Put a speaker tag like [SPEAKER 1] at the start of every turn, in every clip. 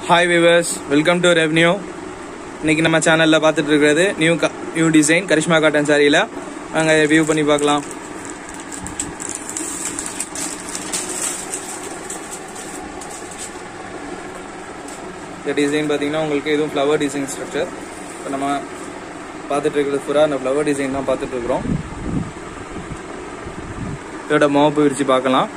[SPEAKER 1] hi viewers welcome to revenue இன்னைக்கு நம்ம சேனலில் பார்த்துட்டு இருக்கிறது new new design Karishma cotton சாரியில் நாங்கள் வியூ பண்ணி பார்க்கலாம் இந்த டிசைன் பார்த்தீங்கன்னா உங்களுக்கு இதுவும் ஃப்ளவர் டிசைன் ஸ்ட்ரக்சர் இப்போ நம்ம பார்த்துட்டு இருக்கிறது பூரா அந்த ஃப்ளவர் டிசைன் தான் பார்த்துட்டு இருக்கிறோம் இதோட மோப்பு விரிச்சு பார்க்கலாம்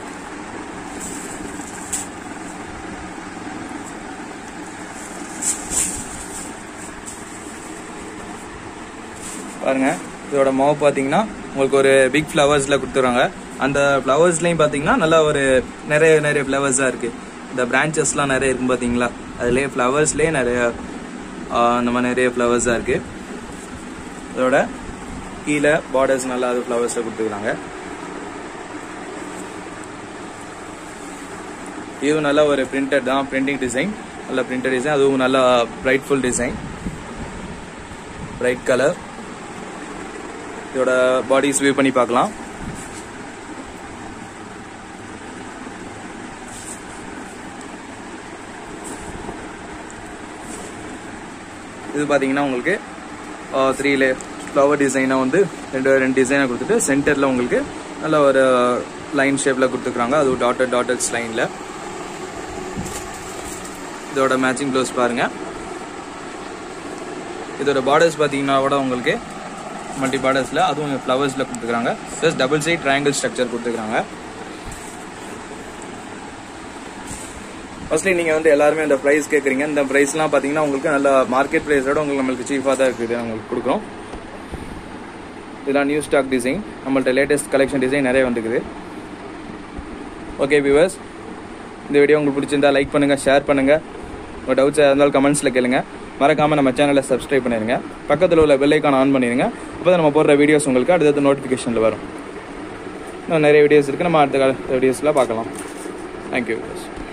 [SPEAKER 1] பாருங்க இதோட மாவு பார்த்தீங்கன்னா உங்களுக்கு ஒரு பிக் ஃப்ளவர்ஸில் கொடுத்துருவாங்க அந்த ஃப்ளவர்ஸ்லையும் பார்த்தீங்கன்னா நல்லா ஒரு நிறைய நிறைய ஃப்ளவர்ஸாக இருக்கு இந்த பிரான்ச்சஸ்லாம் நிறைய இருக்கும் பார்த்தீங்களா அதுலேயே ஃப்ளவர்ஸ்லேயே நிறைய ஆ, இந்த மாதிரி நிறைய ஃப்ளவர்ஸாக இருக்கு இதோட கீழே பார்டர்ஸ் நல்லா அது ஃப்ளவர்ஸை கொடுத்துருக்காங்க இதுவும் நல்ல ஒரு பிரிண்டட் தான் பிரிண்டிங் டிசைன் நல்ல பிரிண்டட் டிசைன் அதுவும் நல்லா பிரைட்ஃபுல் டிசைன் பிரைட் கலர் இதோட பாடிஸ் வியூ பண்ணி பார்க்கலாம் இது பார்த்தீங்கன்னா உங்களுக்கு த்ரீ லே ஃப்ளவர் டிசைனாக வந்து ரெண்டு ரெண்டு டிசைனை கொடுத்துட்டு சென்டரில் உங்களுக்கு நல்ல ஒரு லைன் ஷேப்பில் கொடுத்துருக்குறாங்க அது டாட்டட் டாட்டட்ஸ் லைனில் இதோட மேட்சிங் ப்ளவுஸ் பாருங்க இதோட பார்டர்ஸ் பார்த்தீங்கன்னா கூட உங்களுக்கு மல்டி பார்டர்ஸில் அதுவும் ஃப்ளவர்ஸில் கொடுத்துருக்காங்க plus double side triangle structure கொடுத்துருக்காங்க ஃபர்ஸ்ட்லி நீங்கள் வந்து எல்லாருமே இந்த ப்ரைஸ் கேட்குறீங்க இந்த ப்ரைஸ்லாம் பார்த்தீங்கன்னா உங்களுக்கு நல்ல மார்க்கெட் ப்ரைஸோட உங்களுக்கு நம்மளுக்கு சீஃபாக தான் இருக்குது உங்களுக்கு கொடுக்குறோம் இதெல்லாம் நியூ ஸ்டாக் டிசைன் நம்மள்ட்ட லேட்டஸ்ட் கலெக்ஷன் டிசைன் நிறைய வந்துருக்குது ஓகே வியூவர்ஸ் இந்த வீடியோ உங்களுக்கு பிடிச்சிருந்தா லைக் பண்ணுங்கள் ஷேர் பண்ணுங்கள் உங்கள் டவுட்ஸ் இருந்தாலும் கமெண்ட்ஸில் கேளுங்க மறக்காமல் நம்ம சேனலை சப்ஸ்கிரைப் பண்ணிடுங்க பக்கத்தில் உள்ள பெல் ஐக்கான் ஆன் பண்ணிடுங்க அப்போ நம்ம போடுற வீடியோஸ் உங்களுக்கு அடுத்தடுத்த நோட்டிஃபிகேஷனில் வரும் இன்னும் நிறைய வீடியோஸ் இருக்குது நம்ம அடுத்த வீடியோஸில் பார்க்கலாம் தேங்க்யூ வியூவர்ஸ்